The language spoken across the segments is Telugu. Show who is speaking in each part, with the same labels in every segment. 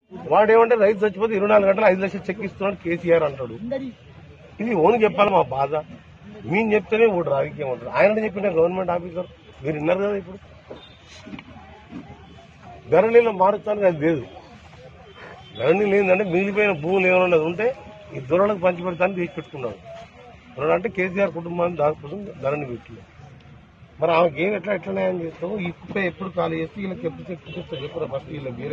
Speaker 1: వాడు ఏమంటే రైతు చచ్చిపోతే ఇరవై నాలుగు గంటలు ఐదు లక్షలు చెక్ ఇస్తున్నాడు కేసీఆర్ అంటాడు ఇది ఓన్ చెప్పాలి మా బాధ మేము చెప్తేనే ఓటు రాజకీయం అంటారు ఆయన చెప్పిన గవర్నమెంట్ ఆఫీసర్ మీరు విన్నారు కదా ఇప్పుడు ధరణిలో మారుతానికి అది లేదు ధరణి లేదంటే మిగిలిపోయిన భూములు ఏమైనా ఉంటే ఈ దొరలకు పంచి పెడతానికి తీసి పెట్టుకున్నాడు దొరలు అంటే కేసీఆర్ కుటుంబాన్ని దానికోసం ధరణి పెట్టింది మరి ఆమెకి ఏం ఎట్లా ఎట్లా న్యాయం చేస్తావు ఈ కుప్ప ఎప్పుడు ఖాళీ చేస్తే వీళ్ళకి ఎప్పుడు చెక్ చూపిస్తారు చెప్పరా ఫస్ట్ వీళ్ళకి మీరే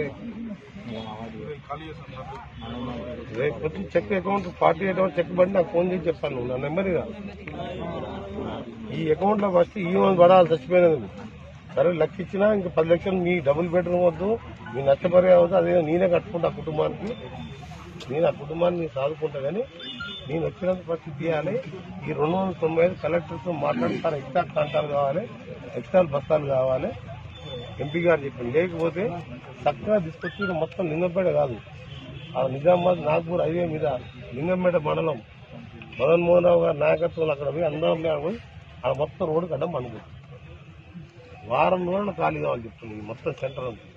Speaker 1: రేపు వచ్చి check account party account check పడి నాకు ఫోన్ చేసి చెప్పాను నువ్వు నా నెంబర్ ఇదా ఈ అకౌంట్ లో ఫస్ట్ ఈ మంది పడాలి చచ్చిపోయినందుకు సరే లక్ష ఇచ్చినా ఇంకా పది లక్షలు మీ డబుల్ బెడ్రూమ్ వద్దు మీ నష్టపరి అవ్వద్దు అదే నేనే కట్టుకుంటా ఆ కుటుంబానికి నేను ఆ కుటుంబాన్ని సాదుకుంటా కానీ నేను వచ్చినంత ఫస్ట్ తీయాలి ఈ రెండు వందల తొంభై ఐదు కలెక్టర్తో మాట్లాడతారు ఎక్స్ట్రా కాంటాలు కావాలి ఎక్స్ట్రా బస్తాలు కావాలి ఎంపీ గారు చెప్పింది లేకపోతే చక్కగా తీసుకొచ్చి ఈడ మొత్తం లింగంపేట కాదు ఆ నిజామాబాద్ నాగ్పూర్ హైవే మీద లింగంపేట మండలం మదన్ మోహన్ రావు గారి నాయకత్వంలో అక్కడ పోయి అందరం మీద పోయి ఆ మొత్తం రోడ్డు కట్టం అనుకో వారం రోజులు ఖాళీ కావాలి చెప్తుంది ఈ మొత్తం సెంటర్ అంతా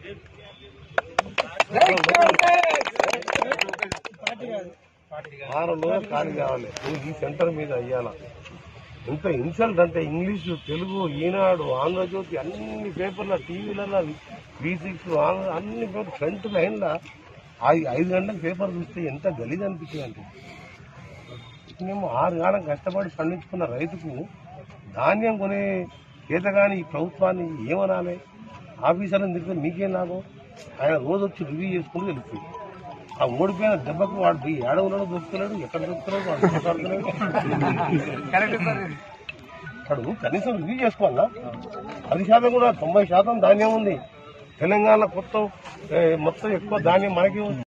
Speaker 1: వారం రోజులు ఖాళీ కావాలి నువ్వు ఈ సెంటర్ మీద అయ్యాల ఎంత ఇన్సల్ట్ అంటే ఇంగ్లీషు తెలుగు ఈనాడు ఆంధ్రజ్యోతి అన్ని పేపర్ల టీవీలలో వి సిక్స్ అన్ని పేపర్ ఫ్రంట్ లైన్ల ఐదు గంటల పేపర్ చూస్తే ఎంత గలీజ్ అనిపించింది అంటే మేము ఆరు కాలం కష్టపడి పండించుకున్న రైతుకు ధాన్యం కొనే చేతగాని ఈ ప్రభుత్వాన్ని ఏమనాలి ఆఫీసర్లను తిరిగితే మీకేం లాభం ఆయన రోజు వచ్చి రివ్యూ చేసుకుంటూ తెలుస్తుంది ఆ ఓడిపోయిన దెబ్బకు వాడు పోయి ఏడవలో దొరుకుతున్నాడు ఎక్కడ దొరుకుతున్నాడు వాడు దొరకట్లేదు. అక్కడ కనీసం రివ్యూ చేసుకోవాలా పది శాతం కూడా తొంభై శాతం ధాన్యం ఉంది తెలంగాణ మొత్తం ఏ, మొత్తం ఎక్కువ ధాన్యం మనకి ఉంది